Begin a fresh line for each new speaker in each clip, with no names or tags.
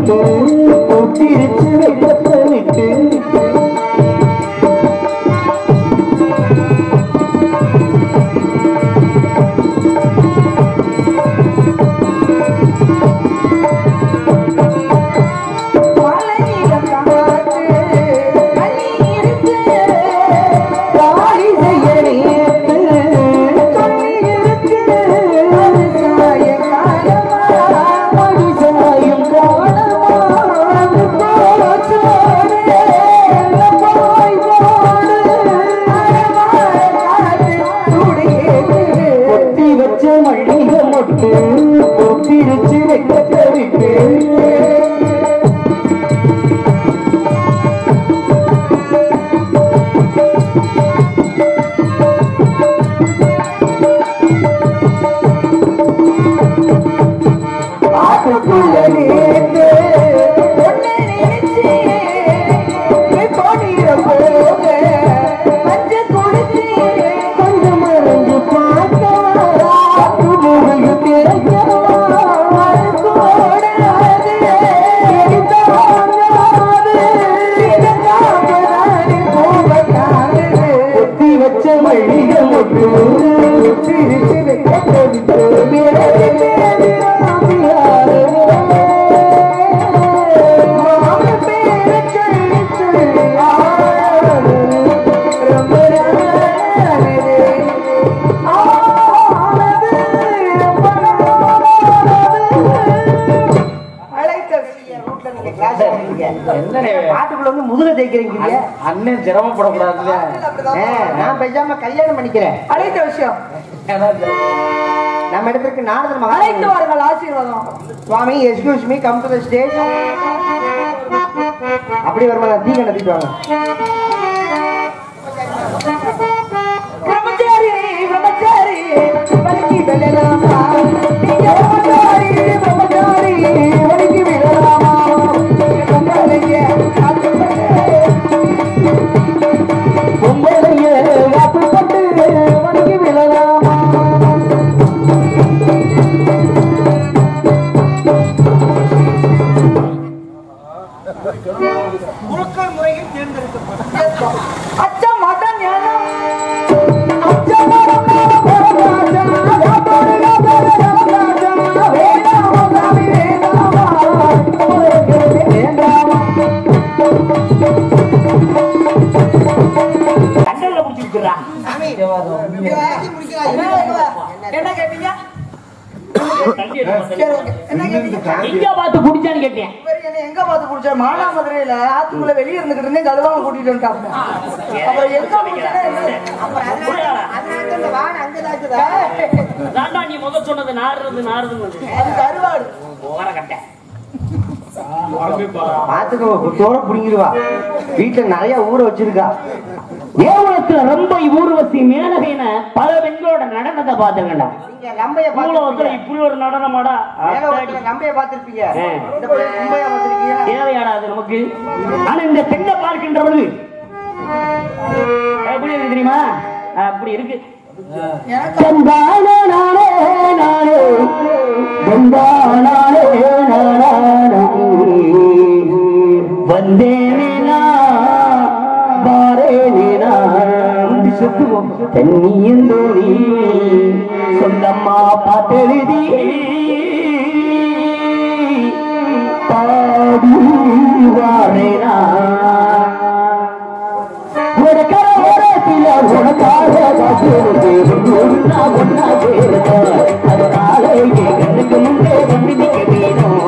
விட்டு ஒட்டிருச்சு வெள்ளத்தை விட்டு தாலி செய்ய நேத்து சொல்லி இருக்கு மடி சாயும் காலமா அது போச்சோடு போய் ஒட்டி வச்ச மல்லிகை மொட்டு ஒட்டிருச்சு வெக்கத்தை விட்டு ஆட்டுக்குள்ள நேர்ந்து ஒன்னை நினைச்சு போனீர போக மஞ்ச குடிச்சு கொஞ்சம் மறைஞ்சு பார்த்தா பத்து முகங்கு ஒத்தி வச்ச மல்லிகை மொட்டு பிரிச்சு வைக்க
பாட்டுக்குள்ள வந்து முதுக தேய்க்கிறீங்க
அண்ணன் சிரமப்படக்கூடாதுல்ல
நான் பேசாம கல்யாணம் பண்ணிக்கிறேன்
அழைத்த விஷயம்
நம்ம இடத்துக்கு நாரதர்
அழைத்து
மகா
வாருங்கள் ஆசீர்வாதம்
சுவாமி excuse me come to the stage அப்படி வருமா நான் தீ கணத்திட்டு வாங்க
பிரம்மச்சாரி பிரம்மச்சாரி வலிக்கு விழலாமா நீங்க பிரம்மச்சாரி பிரம்மச்சாரி வலிக்கு விழலாமா பொங்கலையே
பொங்கலைய வாக்குப்பட்டு வணங்கி விழலாமா
அச்சம் மதம் ஞானம்
அச்சம் மரம் மேல போகாதா, யாத்தோடு யாத்தோடு யாவகாதா, வேண்டாமா சாமி வேண்டாமா, உங்களுக்கு வேண்டாமா.
கண்டல்ல முடிச்சிருக்கிறா
என்ன கேட்டீங்க என்ன கேட்டீங்க
எங்க பார்த்து குடிச்சான்னு கேட்டேன்
இவர் என்னை எங்க பார்த்து புடிச்சா மானாமதுரையில ஆத்துக்குள்ள வெளிய இருந்துகிட்டு இருந்தேன் கழுவாம கூட்டிட்டு வந்துட்டாங்க அப்புறம் எங்க புடிச்சா
தாண்டா நீ முத சொன்னது நாடுறது நாடுறது
அது கருவாடு
ஓர கட்டை
பாத்துக்கோ குத்தோட புடிங்கிடுவா வீட்டுல நிறைய ஊற வச்சிருக்கா
தேவலத்துல ரொம்ப ஊர்வசி மேலகைன பல பெண்களோட நடனத்தை பார்த்துக்கண்டா
நீங்க ரம்பைய
மூலவத்துல
பாத்துருப்பீங்க
இப்படி ஒரு நடனமாடா
மேலோகத்துல ரம்பைய பாத்திருப்பீங்க
ஆ.
இந்த பக்கம் கும்பைய பாத்திருக்கீங்க
தேவையாடா அது நமக்கு ஆனா இந்த பெண்ணை பார்க்கின்ற பொழுது எப்படி இருக்கு தெரியுமா அப்படி இருக்கு
சந்தான நானே நானே சந்தானானே நானானே வந்தேனே நான் வாரேனே நான் சுத்துவோம் தண்ணியின் தோணி சொந்தம்மா பாட்டெழுதி பாடி வாரேனா ஒரு கரோரத்தில உனக்காக காத்திருந்தேன் ஒன்னா ஒன்னா சேருங்க அதனால என் கண்ணுக்கு முன்னே வந்து நிக்க வேணும்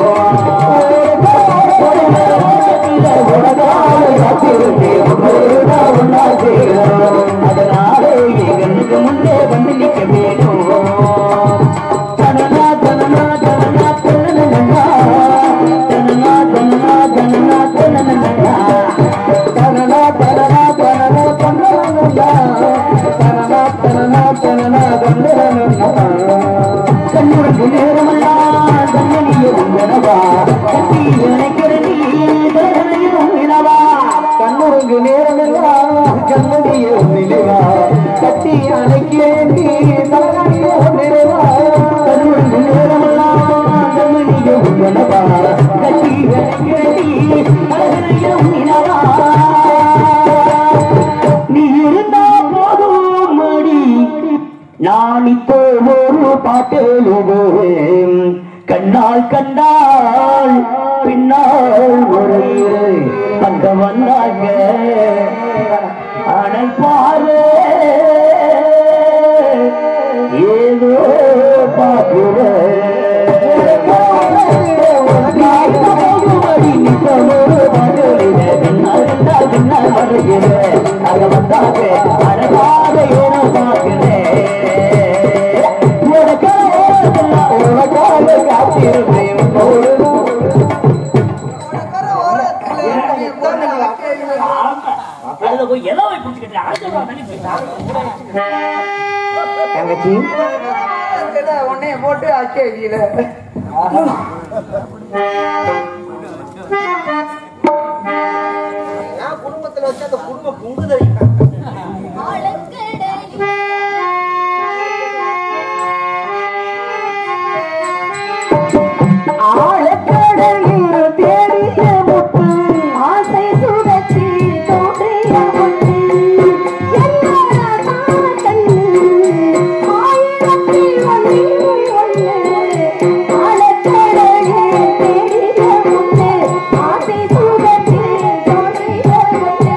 ஒரு கரோரத்தில உனக்காக காத்திருந்தேன் ஒன்னா ஒன்னா சேருங்க அதனால என் கண்ணுக்கு முன்னே வந்து நிக்க வேணும் தனனா தனனா தனனா தனனா தனனா தனனா தனனா தனனா தனனா தனனா தனனா தனனா தனனா தனனா தனனா கண்ணுக்கு நேரமெல்லாம் தன்னடிய உங்கனவா கட்டி நினைக்கிற நீ தரணையும் இனவா கண்ணுக்கு நேரமெல்லாம் கண்ணடிய நினைவா கட்டி அணைக்கிறேன் நீ தரணையோ நிறைவா கண்ணுக்கு நேரமெல்லாம் தன்னடிய உங்கனவா கட்டி
அங்க வந்தாங்க அடைப்பாரு ஏதோ அதுல போய் எதோ போய் பிடிச்சிக்கிட்டு அடுத்த தண்ணி போயிட்டான்
தங்கச்சி
உன்னைய போட்டு அச்சேரியில
குடும்பத்துல வச்சு அந்த குடும்பம் பொங்குதல்
ஆழக்கடலில் தேடிய முத்து ஆசை சுடச்சி தோன்றிய முத்து என்னோட காதல் ஆயிரத்தில் ஒன்றில் ஒன்று ஆழக்கடலில் தேடிய முத்து ஆசை சுடச்சி தோன்றிய முத்து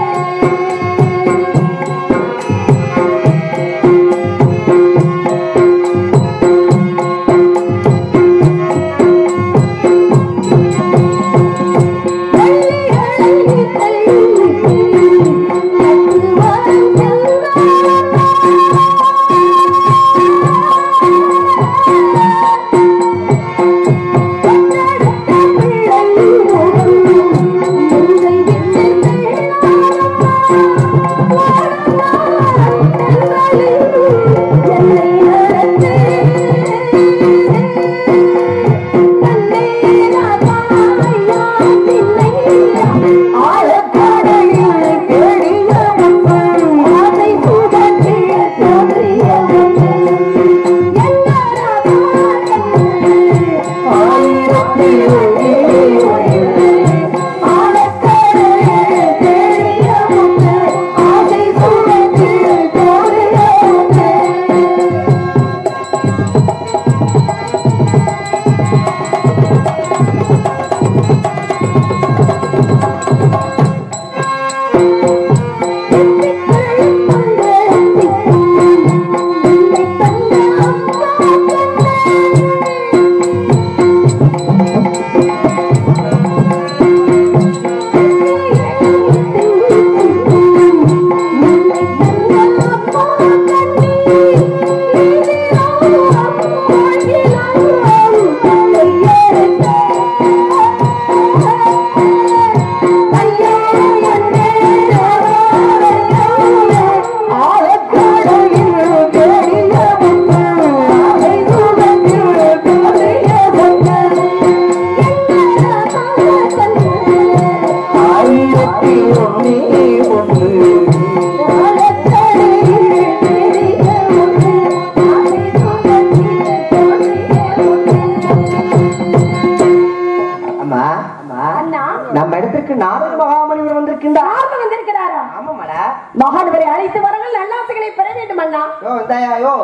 அம்மா அம்மா
அண்ணா
நம்ம இடத்திற்கு நாரத மகாமணிவர் வந்திருக்கின்றார்
யார் வந்திருக்கிறாரா
ஆமாமாடா
மகானவரை அழைத்து வரங்கள் நல்லாசைகளை பெற வேண்டும் அண்ணா
யோ இந்தாயா யோ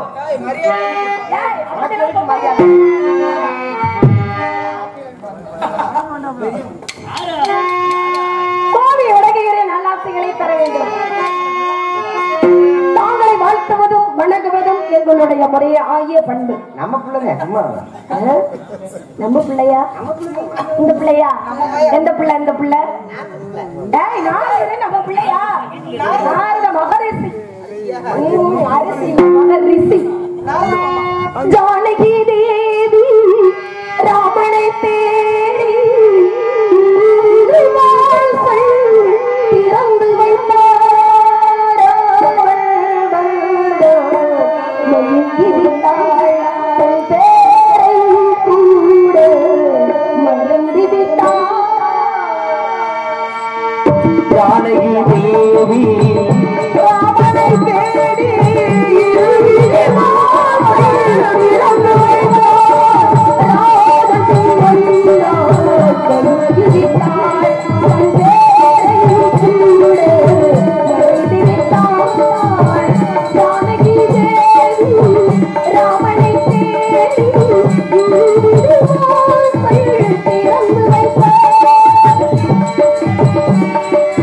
ஏய், அவனுக்கு மரியாதை. கோவி உலகிலே நல்லாசைகளை பெற வேண்டும் தாங்களை வாழ்த்துவதும் வணங்குவதும் எங்களுடைய முறையே ஆகிய பண்பு
நம்ம பிள்ளைங்க அம்மா
ஆ? நம்ம பிள்ளையா இந்த பிள்ளையா எந்த பிள்ளை இந்த பிள்ளை டேய் நாரதனே நம்ம பிள்ளையா நாரத மகரிஷி ம், அரிசி இல்ல, மகரிஷி ஜானகி தேவி ராமனை தேடி வாசல் திறந்து வைத்தார் மயங்கி விட்டாள் தன் பேரை கூட மறந்து விட்டாள்
ஜானகி தேவி
ராமனை தேடி இருவிழி வாசல் திறந்து வைத்தார் ராமன் வந்தார் கருதி விட்டாள் தன் பேரை கூட மறந்து விட்டாள் ஜானகி தேவி ராமனை தேடி இருவிழி வாசல் திறந்து வைத்தார்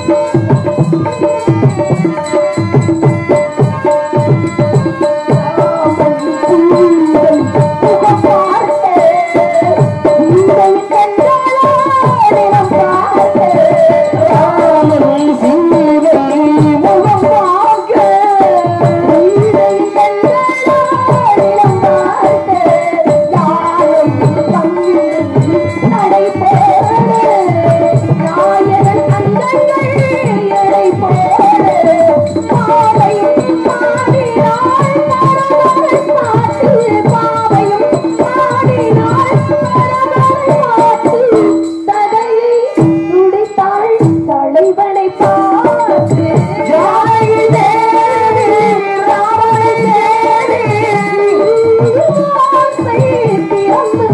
தலைவனை பார்த்து ஜாயில் தேடி ராவணை தேடி ஆசை திறந்து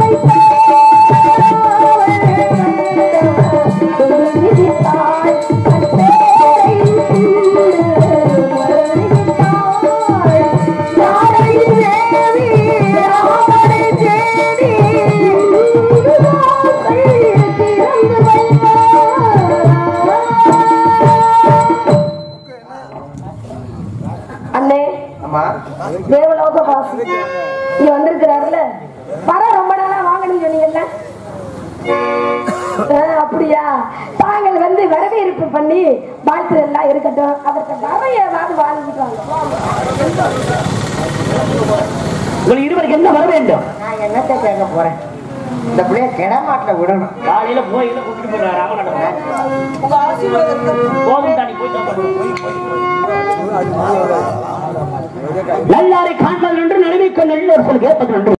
வைத்தாள் கட்டேரை யாரை தேவி ராவணை தேடி ஆசை திறந்து வைத்தாள் அண்ணே
ஆமா
தேவலோக வாசி இங்க வந்திருக்கிறாருல வர ரொம்ப நாளா வாங்கணும்னு சொன்னீங்கல்ல ஆ, அப்படியா தாங்கள் வந்து வரவேற்பு பண்ணி வாழ்த்து எல்லாம் இருக்கட்டும் அவருக்கு வரைய ஏதாவது வாங்கிட்டு வாங்க
உங்களுக்கு இருவருக்கு என்ன வர வேண்டும்
நான் என்னத்த கேட்க போறேன் இந்த பிள்ளைய கிடமாட்டில் விடணும்
காலையில போயில கூட்டிட்டு போறாரு ராமநாதன்
உங்க ஆசீர்வாதத்தை
போதும் தாண்டி போய் நல்லாரை காண்பது என்று நினைவிக்க நல்ல ஒரு சொல் கேட்பது நன்று